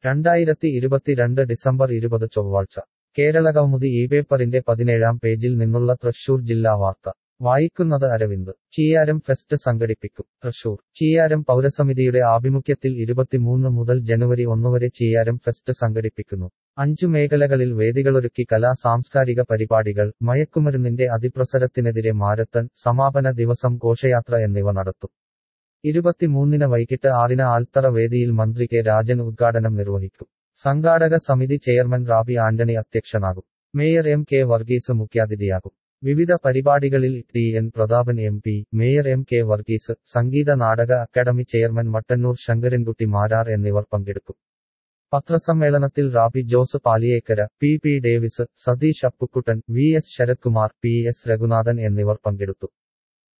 രണ്ടായിരത്തി ഇരുപത്തിരണ്ട് ഡിസംബർ ഇരുപത് ചൊവ്വാഴ്ച കേരള കൗമുദി ഈ പേപ്പറിന്റെ പതിനേഴാം പേജിൽ നിന്നുള്ള തൃശൂർ ജില്ലാ വാർത്ത വായിക്കുന്നത് അരവിന്ദ് ചീയാരം ഫെസ്റ്റ് സംഘടിപ്പിക്കും തൃശൂർ ചീയാരം പൗരസമിതിയുടെ ആഭിമുഖ്യത്തിൽ ഇരുപത്തിമൂന്ന് മുതൽ ജനുവരി ഒന്നുവരെ ചീയാരം ഫെസ്റ്റ് സംഘടിപ്പിക്കുന്നു അഞ്ചു മേഖലകളിൽ വേദികളൊരുക്കി കലാ സാംസ്കാരിക പരിപാടികൾ മയക്കുമരുന്നിന്റെ അതിപ്രസരത്തിനെതിരെ മാരത്തൺ സമാപന ദിവസം ഘോഷയാത്ര എന്നിവ നടത്തും ഇരുപത്തിമൂന്നിന് വൈകിട്ട് ആറിന് ആൽത്തറ വേദിയിൽ മന്ത്രി കെ രാജൻ ഉദ്ഘാടനം നിർവഹിക്കും സംഘാടക സമിതി ചെയർമാൻ റാബി ആന്റണി അധ്യക്ഷനാകും മേയർ എം കെ വർഗീസ് മുഖ്യാതിഥിയാകും വിവിധ പരിപാടികളിൽ T N Prathapan M P mayor M K Varghese സംഗീത നാടക അക്കാദമി ചെയർമാൻ മട്ടന്നൂർ ശങ്കരൻകുട്ടി മാരാർ എന്നിവർ പങ്കെടുക്കും പത്രസമ്മേളനത്തിൽ Rabi Jose Paliyekkara P P Davis Satheesh Appukuttan V S Sarathkumar P S Raghunathan എന്നിവർ പങ്കെടുത്തു